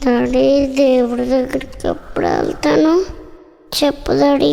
daddy దేవుడి దగ్గరికి ఎప్పుడు వెళ్తాను చెప్పు డాడీ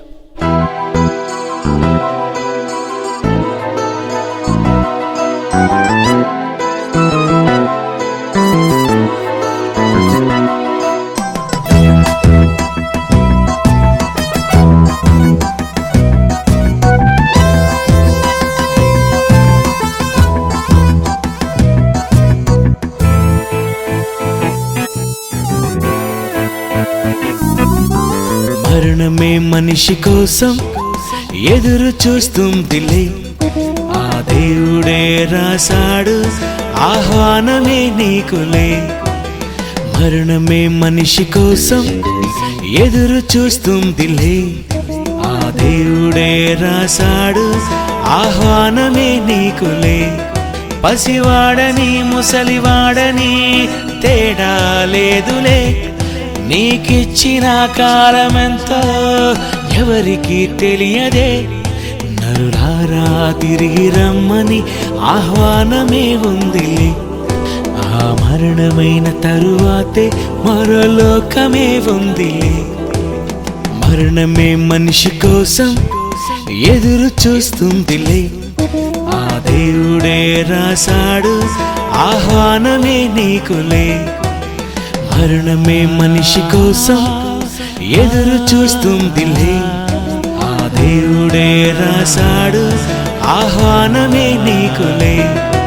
మరణమే మనిషి కోసం ఎదురు చూస్తుందిలే ఆ దేవుడే రాశాడు ఆహ్వానమే నీకులే మరణమే మనిషి కోసం ఎదురు చూస్తుందిలే ఆ దేవుడే రాశాడు ఆహ్వానమే నీకులే పసివాడని ముసలివాడని తేడా లేదులే నీకిచ్చిన కాలమెంతో ఎవరికి తెలియదే నరులారా తిరిగి రమ్మని ఆహ్వానమే ఉందిలే ఆ మరణమైన తరువాతే మరో లోకమే ఉందిలే మరణమే మనిషి కోసం ఎదురు చూస్తుందిలే ఆ దేవుడే రాశాడు ఆహ్వానమే నీకులే మరణమే మనిషి కోసం ఎదురు చూస్తుందిలే ఆ దేవుడే రాశాడు ఆహ్వానమే నీకులే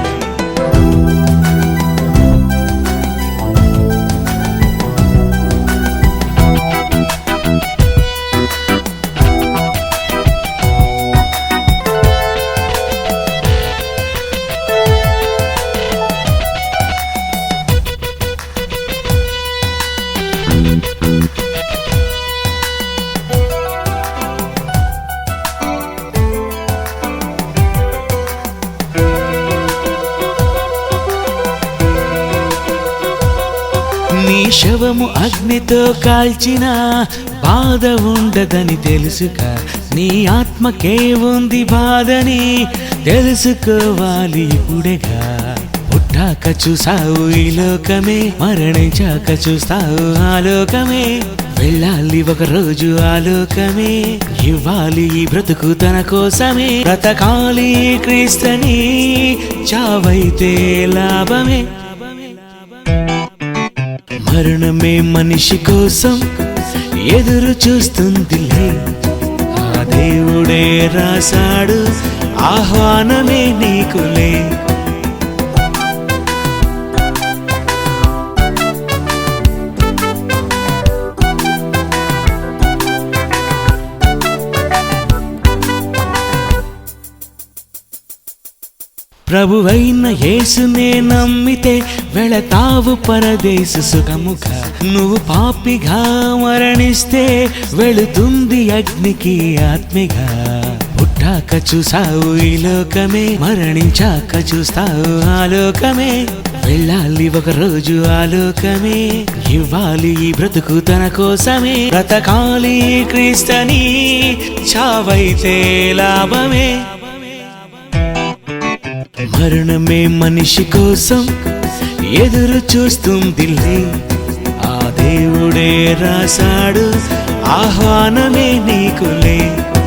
నీ శవము అగ్నితో కాల్చిన బాధ ఉండదని తెలుసుక నీ ఆత్మకే ఉంది బాధని తెలుసుకోవాలి ఇప్పుడేగా పుట్టాక చూసావు ఈ లోకమే మరణించాక చూస్తావు ఆ లోకమే వెళ్ళాలి ఒక రోజు ఆ లోకమే ఇవ్వాలి ఈ బ్రతుకు తన కోసమే బ్రతకాలి క్రీస్తని చావైతే లాభమే మరణమే మనిషి కోసం ఎదురు చూస్తుందిలే ఆ దేవుడే రాశాడు ఆహ్వానమే నీకులే ప్రభువైన యేసునే నమ్మితే వెళతావు పరదేశ సుఖముగా నువ్వు పాపిగా మరణిస్తే వెళుతుంది అగ్నికి ఆత్మిగా పుట్టాక చూసావు ఈ లోకమే మరణించాక చూస్తావు ఆ లోకమే వెళ్ళాలి ఒక రోజు ఆ లోకమే ఇవ్వాలి ఈ బ్రతుకు తన కోసమే బ్రతకాలి క్రీస్తని చావైతే లాభమే మరణమే మనిషి కోసం ఎదురు చూస్తుందిలే ఆ దేవుడే రాశాడు ఆహ్వానమే నీకులే